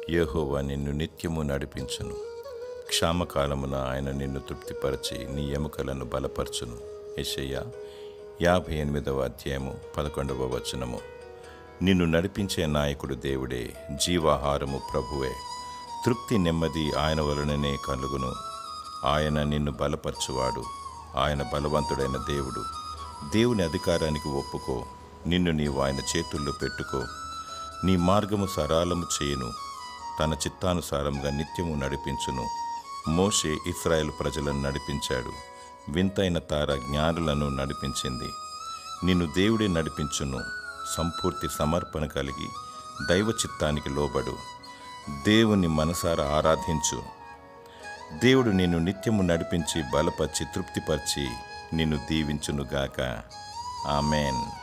యెహోవా నిన్ను నిత్యము నడిపించును క్షామకాలమున ఆయన నిన్ను తృప్తిపరచి నీ ఎముకలను బలపరచును యెషయా యాభై ఎనిమిదవ అధ్యాయము పదకొండవ వచనము నిన్ను నడిపించే నాయకుడు దేవుడే జీవాహారము ప్రభువే తృప్తి నెమ్మది ఆయన వలననే కలుగును ఆయన నిన్ను బలపరచువాడు ఆయన బలవంతుడైన దేవుడు దేవుని అధికారానికి ఒప్పుకో నిన్ను నీవు ఆయన చేతుల్లో పెట్టుకో నీ మార్గము సరాలము చేయును తన చిత్తానుసారంగా నిత్యము నడిపించును మోషే ఇస్రాయేల్ ప్రజలను నడిపించాడు వింతైన తార జ్ఞానులను నడిపించింది నిన్ను దేవుడే నడిపించును సంపూర్తి సమర్పణ కలిగి దైవ చిత్తానికి లోబడు దేవుని మనసారా ఆరాధించు దేవుడు నిన్ను నిత్యము నడిపించి బలపరిచి తృప్తిపరిచి నిన్ను దీవించునుగాక ఆమెన్